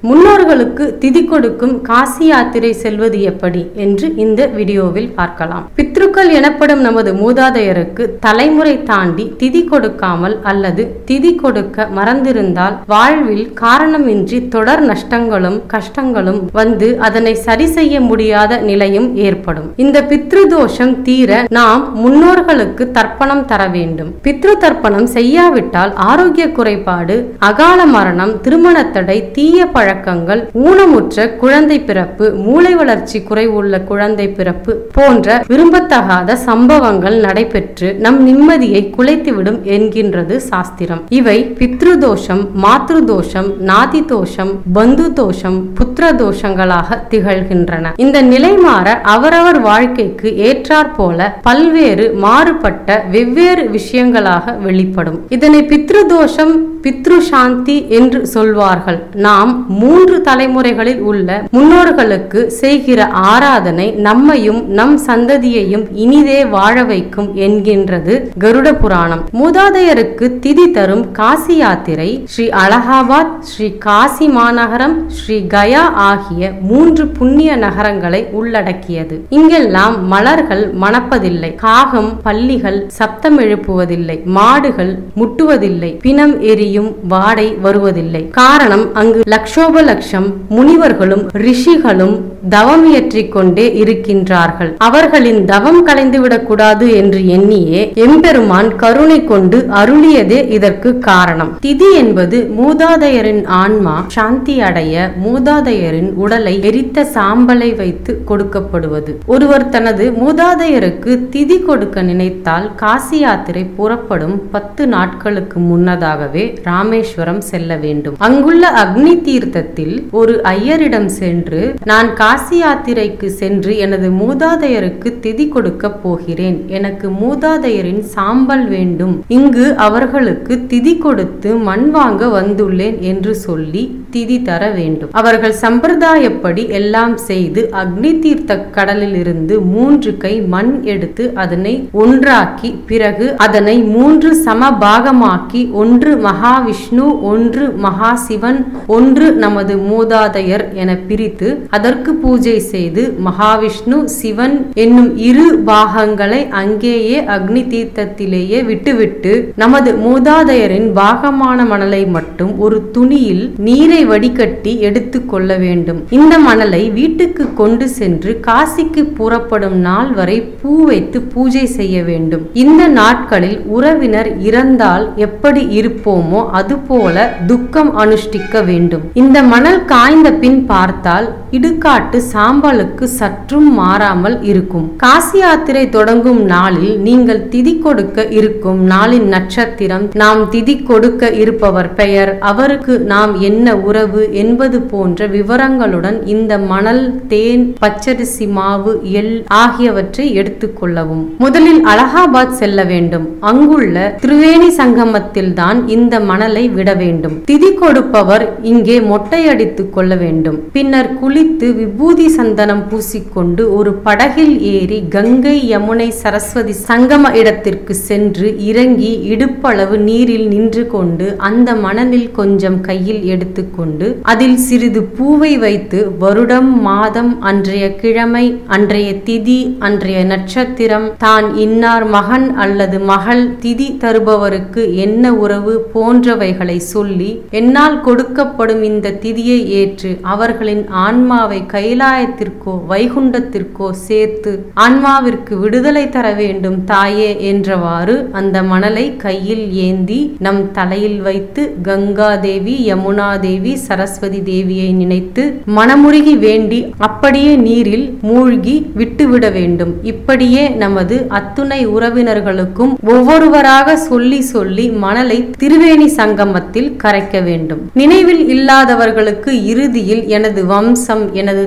முன்னோர்களுக்கு திதி கொடுக்கும் காசி யாத்திரை செல்வது எப்படி என்று இந்த வீடியோவில் பார்க்கலாம் பித்ருக்கள் எனப்படும் நமது மூதாதையருக்கு தலைமுறை தாண்டி திதி கொடுக்காமல் அல்லது திதி கொடுக்க மறந்திருந்தால் வாழ்வில் காரணமின்றி தொடர் நஷ்டங்களும் கஷ்டங்களும் வந்து அதனை சரி செய்ய முடியாத நிலையும் ஏற்படும் இந்த பித்ரு தோஷம் தீர நாம் முன்னோர்களுக்கு தர்ப்பணம் தர வேண்டும் பித்ரு தர்ப்பணம் செய்யாவிட்டால் ஆரோக்கிய குறைபாடு அகால மரணம் திருமண தடை தீய பழக்கங்கள் ஊனமுற்ற குழந்தை பிறப்பு மூளை வளர்ச்சி குறைவுள்ள குழந்தை பிறப்பு போன்ற விரும்பத்தகாத சம்பவங்கள் நடைபெற்று நம் நிம்மதியை குலைத்துவிடும் என்கின்றது சாஸ்திரம் இவை பித்ரு தோஷம் மாத்ரு தோஷம் நாதி தோஷம் பந்து தோஷம் புத்திர தோஷங்களாக திகழ்கின்றன இந்த நிலை மாற அவரவர் வாழ்க்கைக்கு ஏற்றாற் போல பல்வேறு மாறுபட்ட வெவ்வேறு விஷயங்களாக வெளிப்படும் இதனை பித்ரு தோஷம் பித்ரு சாந்தி என்று சொல்வார்கள் நாம் மூன்று தலைமுறைகளில் உள்ள முன்னோர்களுக்கு செய்கிற ஆராதனை நம்மையும் நம் சந்ததியையும் இனிதே வாழ வைக்கும் என்கின்றது கருட புராணம் மூதாதையருக்கு திதி தரும் காசி யாத்திரை ஸ்ரீ அலகாபாத் ஸ்ரீ காசி மாநகரம் ஸ்ரீ கயா ஆகிய மூன்று புண்ணிய நகரங்களை உள்ளடக்கியது இங்கெல்லாம் மலர்கள் மணப்பதில்லை காகம் பள்ளிகள் சப்தம் எழுப்புவதில்லை மாடுகள் முட்டுவதில்லை பிணம் எரியும் வாடை வருவதில்லை காரணம் அங்கு லட்சோப லட்சம் முனிவர்களும் ரிஷிகளும் தவம் இயற்றிக் கொண்டே இருக்கின்றார்கள் அவர்களின் தவம் கலைந்துவிடக் கூடாது என்று எண்ணியே எம்பெருமான் கருணை கொண்டு அருளியதே இதற்கு காரணம் திதி என்பது மூதாதையரின் ஆன்மா சாந்தி அடைய மூதாதையரின் உடலை எரித்த சாம்பலை வைத்து கொடுக்கப்படுவது ஒருவர் தனது மூதாதையருக்கு திதி கொடுக்க நினைத்தால் காசி யாத்திரை புறப்படும் பத்து நாட்களுக்கு முன்னதாகவே ராமேஸ்வரம் செல்ல வேண்டும் அங்குள்ள அக்னி தீர்த்தத்தில் ஒரு ஐயரிடம் சென்று நான் காசி யாத்திரைக்கு சென்று எனது மூதாதையருக்கு திதி கொடுக்க போகிறேன் எனக்கு மூதாதையரின் சாம்பல் வேண்டும் இங்கு அவர்களுக்கு திதி கொடுத்து மண் வாங்க வந்துள்ளேன் என்று சொல்லி திதி தர வேண்டும் அவர்கள் சம்பிரதாயப்படி எல்லாம் செய்து அக்னி தீர்த்த கடலில் இருந்து மூன்று கை மண் எடுத்து அதனை ஒன்றாக்கி பிறகு அதனை மூன்று சம பாகமாக்கி ஒன்று மகாவிஷ்ணு ஒன்று மகா சிவன் ஒன்று நமது மூதாதையர் என பிரித்து அதற்கு பூஜை செய்து மகாவிஷ்ணு சிவன் என்னும் இரு பாகங்களை அங்கேயே அக்னி தீர்த்தத்திலேயே விட்டுவிட்டு நமது மூதாதையரின் பாகமான மணலை மட்டும் ஒரு துணியில் நீரை வடிகட்டி எடுத்து கொள்ள வேண்டும் இந்த மணலை வீட்டுக்கு கொண்டு சென்று காசிக்கு புறப்படும் நாள் வரை பூ வைத்து பூஜை செய்ய வேண்டும் இந்த நாட்களில் உறவினர் இறந்தால் எப்படி இருப்போமோ அதுபோல துக்கம் அனுஷ்டிக்க வேண்டும் இந்த மணல் காய்ந்த பின் பார்த்தால் இடுகாட்டு சாம்பலுக்கு சற்றும் மாறாமல் இருக்கும் காசி யாத்திரை தொடங்கும் நாளில் நீங்கள் திதி கொடுக்க இருக்கும் நாளின் நட்சத்திரம் நாம் திதி கொடுக்க இருப்பவர் பெயர் அவருக்கு நாம் என்ன உறவு என்பது போன்ற விவரங்களுடன் இந்த மணல் தேன் பச்சரிசி மாவு எள் ஆகியவற்றை எடுத்துக்கொள்ளவும் முதலில் அலகாபாத் செல்ல வேண்டும் அங்குள்ள திரிவேணி சங்கமத்தில் தான் இந்த மணலை விட வேண்டும் திதி கொடுப்பவர் இங்கே மொட்டையடித்துக் கொள்ள வேண்டும் பின்னர் குளித்து விபூதி சந்தனம் பூசிக்கொண்டு ஒரு படகில் ஏறி கங்கை யமுனை சரஸ்வதி சங்கம இடத்திற்கு சென்று இறங்கி இடுப்பளவு நீரில் நின்று கொண்டு அந்த மணலில் கொஞ்சம் கையில் எடுத்துக்கொண்டு அதில் சிறிது பூவை வைத்து வருடம் மாதம் அன்றைய கிழமை அன்றைய திதி அன்றைய நட்சத்திரம் தான் இன்னார் மகன் அல்லது மகள் திதி தருபவருக்கு என்ன உறவு போன்றவைகளை சொல்லி என்னால் கொடுக்கப்படும் இந்த திதியை ஏற்று அவர்களின் ஆன்மாவை கைலாயத்திற்கோ வைகுண்டத்திற்கோ சேர்த்து ஆன்மாவிற்கு விடுதலை தர வேண்டும் தாயே என்றவாறு அந்த மணலை கையில் ஏந்தி நம் தலையில் வைத்து கங்கா தேவி யமுனா தேவி சரஸ்வதி தேவியை நினைத்து மனமுருகி வேண்டி அப்படியே நீரில் மூழ்கி விட்டுவிட வேண்டும் இப்படியே நமது அத்துணை உறவினர்களுக்கும் ஒவ்வொருவராக சொல்லி சொல்லி மணலை திருவேணி சங்கமத்தில் கரைக்க வேண்டும் நினைவில் இல்லாதவர்களுக்கு இறுதியில் எனது வம்சம் எனது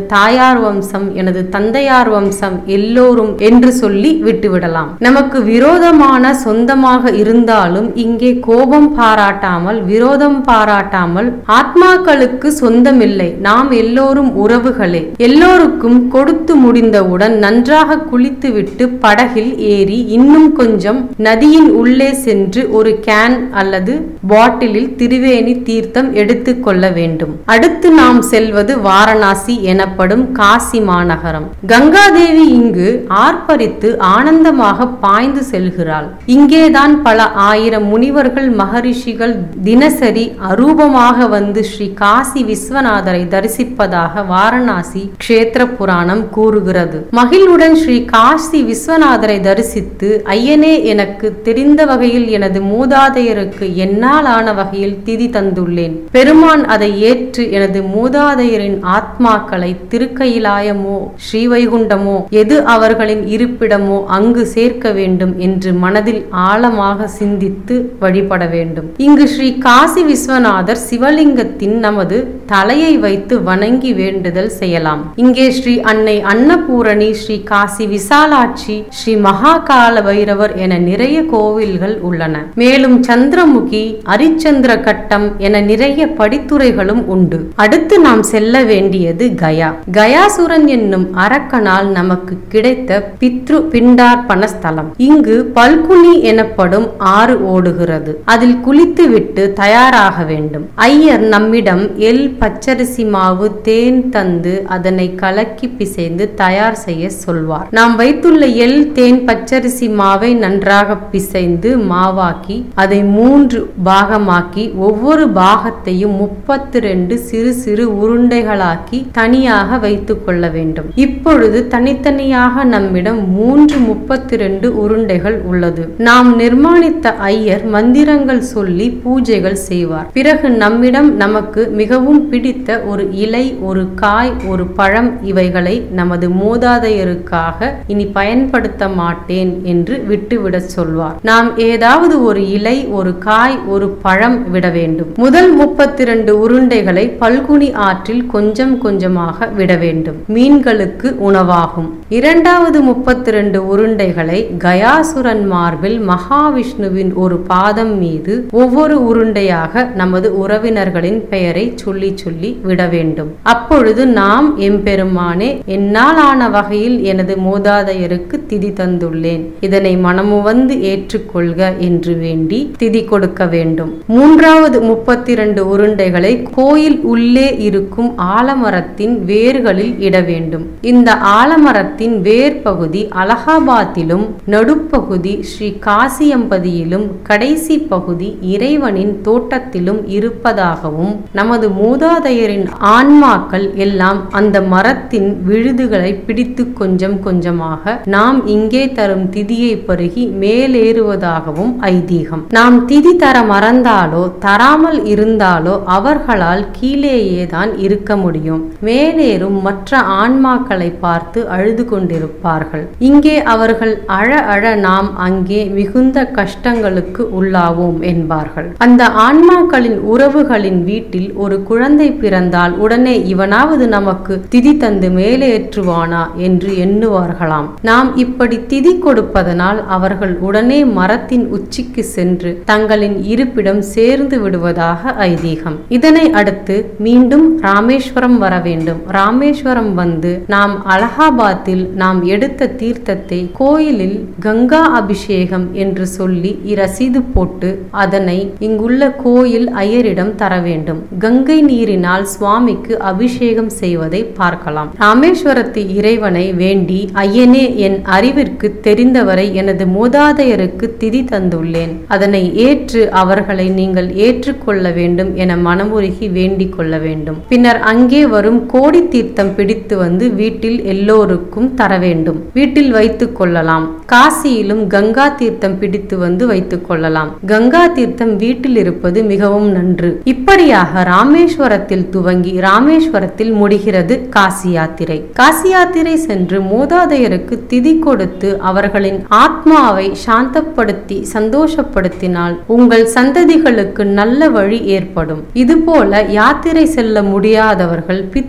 தாயார் வம்சம் எனது தந்தையார் வம்சம் எல்லோரும் என்று சொல்லி விட்டுவிடலாம் நமக்கு விரோதமான சொந்தமாக இருந்தாலும் இங்கே கோபம் பாராட்டாமல் விரோதம் பாராட்டாமல் ஆத்மாக்களுக்கு சொந்தமில்லை நாம் எல்லோரும் உறவுகளே எல்லோருக்கும் கொடுத்து முடிந்தவுடன் நன்றாக குளித்துவிட்டு படகில் ஏறி இன்னும் கொஞ்சம் நதியின் உள்ளே சென்று ஒரு கேன் அல்லது பாட்டிலில் திருவேணி தீர்த்தம் எடுத்துக் கொள்ள வேண்டும் அடுத்து நாம் செல்வது வாரணாசி எனப்படும் காசி மாநகரம் கங்காதேவி இங்கு ஆர்ப்பரித்து ஆனந்தமாக பாய்ந்து செல்கிறாள் இங்கேதான் பல ஆயிரம் முனிவர்கள் மகரிஷிகள் தினசரி அரூபமாக வந்து ஸ்ரீ காசி விஸ்வநாதரை தரிசிப்பதாக வாரணாசி க்ஷேத்திர புராணம் கூறுகிறது மகிழ்வுடன் ஸ்ரீ காசி விஸ்வநாதரை தரிசித்து ஐயனே எனக்கு தெரிந்த வகையில் எனது மூதாதையருக்கு என்னால் ஆன வகையில் திதி தந்துள்ளேன் பெருமான் அதை ஏற்று எனது மூதாதையரின் ஆத்மாக்களை திருக்கையிலாயமோ ஸ்ரீவைகுண்டமோ எது அவர்களின் இருப்பிடமோ அங்கு சேர்க்க வேண்டும் என்று மனதில் ஆழமாக சிந்தித்து வழிபட வேண்டும் இங்கு ஸ்ரீ காசி விஸ்வநாதர் சிவலிங்கத்தின் நமது தலையை வைத்து வணங்கி வேண்டுதல் செய்யலாம் இங்கே ஸ்ரீ அன்னை அன்னபூரணி ஸ்ரீ காசி விசாலாட்சி ஸ்ரீ மகாகால பைரவர் என நிறைய கோவில்கள் உள்ளன மேலும் சந்திரமுகி அரிச்சந்திர கட்டம் என நிறைய படித்துறைகளும் உண்டு அடுத்து நாம் செல்ல வேண்டியது கயா கயாசுரன் என்னும் அரக்கனால் நமக்கு கிடைத்த பித்ரு பிண்டார்ப்பண ஸ்தலம் இங்கு பல்குனி எனப்படும் ஆறு ஓடுகிறது அதில் குளித்துவிட்டு தயாராக வேண்டும் ஐயர் நம்மிடம் எல் பச்சரிசி மாவு தேன் தந்து அதனை கலக்கி பிசைந்து தயார் செய்ய சொல்வார் நாம் வைத்துள்ள எல் தேன் பச்சரிசி மாவை நன்றாக பிசைந்து மாவாக்கி அதை மூன்று பாகமாக்கி ஒவ்வொரு பாகத்தையும் முப்பத்தி ரெண்டு சிறு சிறு உருண்டைகளாக்கி தனியாக வைத்துக் கொள்ள வேண்டும் இப்பொழுது தனித்தனியாக நம்மிடம் மூன்று முப்பத்தி ரெண்டு உருண்டைகள் உள்ளது நாம் நிர்மாணித்த ஐயர் மந்திரங்கள் சொல்லி பூஜைகள் செய்வார் பிறகு நம்மிடம் நமக்கு மிகவும் பிடித்த ஒரு இலை ஒரு காய் ஒரு பழம் இவைகளை நமது மூதாதையருக்காக இனி பயன்படுத்த மாட்டேன் என்று விட்டுவிடச் சொல்வார் நாம் ஏதாவது ஒரு இலை ஒரு காய் ஒரு பழம் விட வேண்டும் முதல் முப்பத்தி ரெண்டு உருண்டைகளை பல்குனி ஆற்றில் கொஞ்சம் கொஞ்சமாக விட வேண்டும் மீன்களுக்கு உணவாகும் இரண்டாவது முப்பத்தி ரெண்டு உருண்டைகளை கயாசுரன் மார்பில் மகாவிஷ்ணுவின் ஒரு பாதம் மீது ஒவ்வொரு உருண்டையாக நமது உறவினர்களின் பெயரை சொல்லி சொல்லி விட வேண்டும் அப்பொழுது நாம் எம்பெருமானே என்னால் ஆன வகையில் எனது மூதாதையருக்கு திதி தந்துள்ளேன் இதனை மனமுவந்து ஏற்றுக்கொள்க என்று வேண்டி திதி கொடுக்க வேண்டும் மூன்றாவது முப்பத்தி இரண்டு உருண்டைகளை கோயில் உள்ளே இருக்கும் ஆலமரத்தின் வேர்களில் இட வேண்டும் இந்த ஆலமரத்தின் வேர் பகுதி அலகாபாத்திலும் நடுப்பகுதி ஸ்ரீ காசியம்பதியிலும் கடைசி பகுதி இறைவனின் தோட்டத்திலும் இருப்பதாகவும் நமது மூதாதையரின் ஆன்மாக்கள் எல்லாம் அந்த மரத்தின் விழுதுகளை பிடித்து கொஞ்சம் கொஞ்சமாக நாம் இங்கே தரும் திதியை பருகி மேலேறுவதாகவும் ஐதீகம் நாம் திதி தர மறந்தாலோ தராமல் இருந்தாலோ அவர்களால் கீழேயே தான் இருக்க முடியும் மேலேறும் மற்ற ஆன்மாக்களை பார்த்து அழுது கொண்டிருப்பார்கள் இங்கே அவர்கள் அழ அழ நாம் அங்கே மிகுந்த கஷ்டங்களுக்கு உள்ளாவோம் என்பார்கள் அந்த ஆன்மாக்களின் உறவுகளின் வீட்டில் ஒரு குழந்தை பிறந்தால் உடனே இவனாவது நமக்கு திதி தந்து மேலேற்றுவானா என்று எண்ணுவார்களாம் நாம் இப்படி திதி கொடுப்பதனால் அவர்கள் உடனே மரத்தின் உச்சிக்கு சென்று தங்களின் இருப்பிடம் சேர்ந்து விடுவதாக ஐதீகம் இதனை அடுத்து மீண்டும் ராமேஸ்வரம் வர வேண்டும் ராமேஸ்வரம் வந்து நாம் அலகாபாத்தில் நாம் எடுத்த தீர்த்தத்தை கோயிலில் கங்கா அபிஷேகம் என்று சொல்லி ரசீது போட்டு அதனை இங்குள்ள கோயில் ஐயரிடம் தர வேண்டும் கங்கை நீரினால் சுவாமிக்கு அபிஷேகம் செய்வதை பார்க்கலாம் ராமேஸ்வரத்து இறைவனை வேண்டி ஐயனே என் அறிவிற்கு தெரிந்தவரை எனது மூதாதையருக்கு திதி தந்துள்ளேன் அதனை ஏற்று அவர்களை நீங்கள் ஏற்றுக்கொள்ள வேண்டும் என மனமுருகி வேண்டிக் கொள்ள வேண்டும் பின்னர் அங்கே வரும் கோடி தீர்த்தம் பிடித்து வந்து வீட்டில் எல்லோருக்கும் தர வேண்டும் வீட்டில் வைத்துக் கொள்ளலாம் காசியிலும் கங்கா தீர்த்தம் பிடித்து வந்து வைத்துக் கொள்ளலாம் கங்கா தீர்த்தம் வீட்டில் இருப்பது மிகவும் நன்று இப்படியாக ராமேஸ்வரத்தில் துவங்கி ராமேஸ்வரத்தில் முடிகிறது காசி யாத்திரை காசி யாத்திரை சென்று மூதாதையருக்கு திதி கொடுத்து அவர்களின் ஆத்மாவை சாந்தப்படுத்தி சந்தோஷப்படுத்தினால் உங்கள் சந்ததிகளுக்கு நல்ல வழி ஏற்படும் இதுபோல யாத்திரை செல்ல முடியாதவர்கள் பித்ரு தோஷ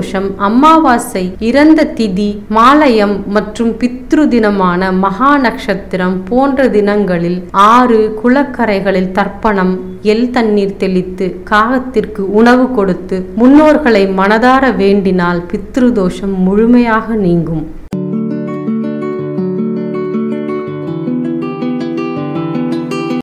தோஷம் அமாவாசை இறந்த திதி மாலயம் மற்றும் பித்ரு தினமான மகா நட்சத்திரம் போன்ற தினங்களில் ஆறு குளக்கரைகளில் தர்ப்பணம் எல் தண்ணீர் தெளித்து காகத்திற்கு உணவு கொடுத்து முன்னோர்களை மனதார வேண்டினால் பித்ரு தோஷம் முழுமையாக நீங்கும்